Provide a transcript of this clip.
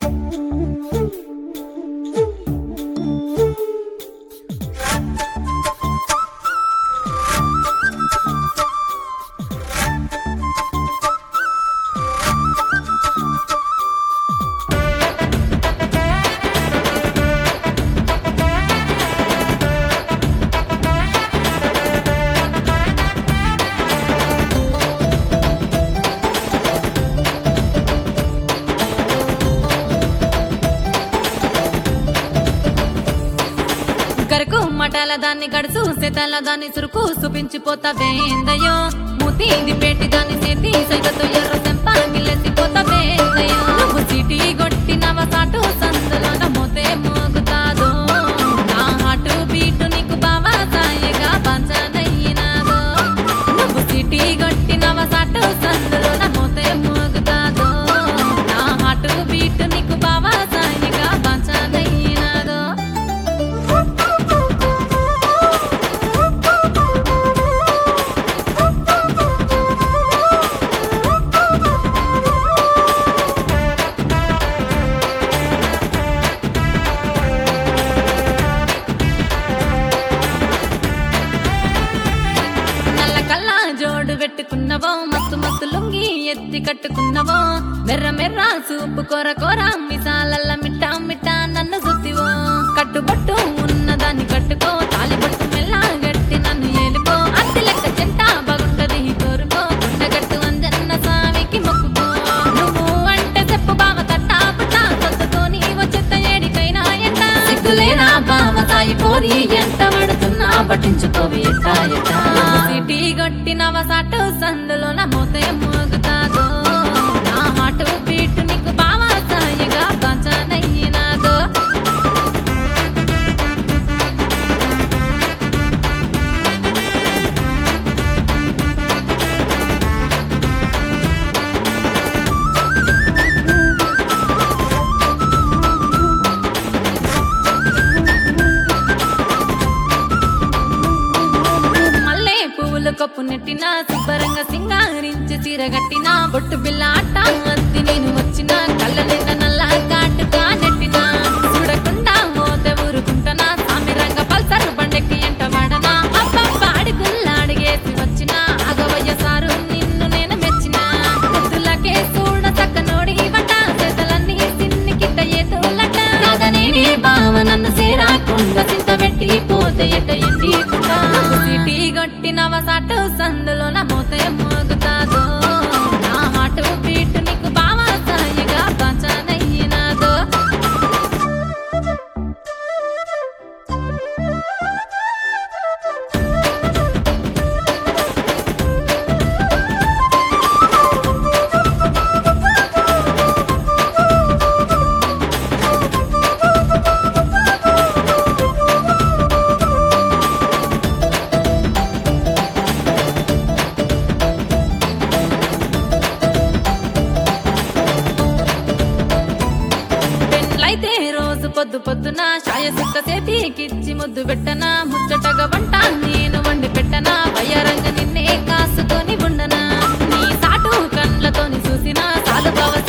గరకు మటాల దాన్ని గడుసు సెతాల దాన్ని చురుకు చూపించిపోతావేందయ్యో మూతీది పెట్టి దాన్ని సేతి సైగతో ఎర్ర సెంప గిల్లెసిపోతావేందయ్యో నువ్వు చీటీ కొట్టినవ సాటు సందులోన మోతే మోగుతాదో నా హాటు బీటు నీకు బావా సాయగా పంచనయ్యినాదో నువ్వు చీటీ కొట్టినవ సాటు సందులోన మోతే మోగుతాదో నా హాటు బీటు నీకు బావా సాయగా పంచనయ్యినాదో నల్ల కల్లా జోడు పెట్టుకున్నవో మస్తు మస్తు లుంగి ఎత్తి కట్టుకున్నవో మెర్ర మెర్ర సూపు కూర కూర మిసాలల్ల మిట్టా మిట్టా నన్ను సుత్తివో కట్టుబట్టు ఉన్నదాన్ని కట్టుకో తాలిబట్టు మెల్ల గట్టి నన్ను ఏలుకో అత్తి లెక్క చెంట బాగుంటది కోరుకో కొండగట్టు అందన్న సామికి మొక్కుకో నువ్వు అంటే చెప్పు బావ తట్టా పుట్టా సొత్తుకొని వచ్చేత ఏడికైనా ఎంట సిగ్గులేనా బావ తాయి పోరి ఎంత పడుతున్నా పట్టించుకోవి ఎట్టా ఎట్టా సిటీ కొట్టినవ సాటు సందులో నా మోతే మోగుతాదో నా హాటు బీటు నీకు బావా సాయిగా బాచానయ్యినాదో మల్లె పువ్వుల కప్పు నెట్టిన శుభ్రంగా సింగారించి చీరగట్టిన బొట్టు బిల్ల ఆట అత్తి నేను వచ్చిన కళ్ళ నిన్న నల్ల కాటుగా నెట్టిన చూడకుండా మోత ఊరుకుంటనా సామి రంగ పల్సర్ బండెక్కి ఎంట వాడనా అబ్బబ్బ అడుగుల్లా అడిగేసి వచ్చిన అగవయ్య సారు నిన్ను నేను మెచ్చిన ముద్దులకే చూడ చక్క నోడి వంట చేతలన్నీ సిన్ని కిట్ట ఏతులట కాదనేని బావ నన్ను సేరాకుండా చింత పెట్టి పోతే ఎట ఇంటి సిటీ కొట్టినవ సాటు సందులో నా మోతే మోగుతాదో నా హాటు బీటు నీకు బావా సాయిగా పంచనయ్యినాదో పెండ్లైతే రోజు పొద్దు పొద్దున ఛాయ సుక్క చేతికిచ్చి ముద్దు పెట్టనా ముచ్చటగా వంట నేను వండి పెట్టనా వయ్యారంగ నిన్నే కాసుకొని ఉండనా నీ సాటు కండ్లతోని చూసినా సాలు బావ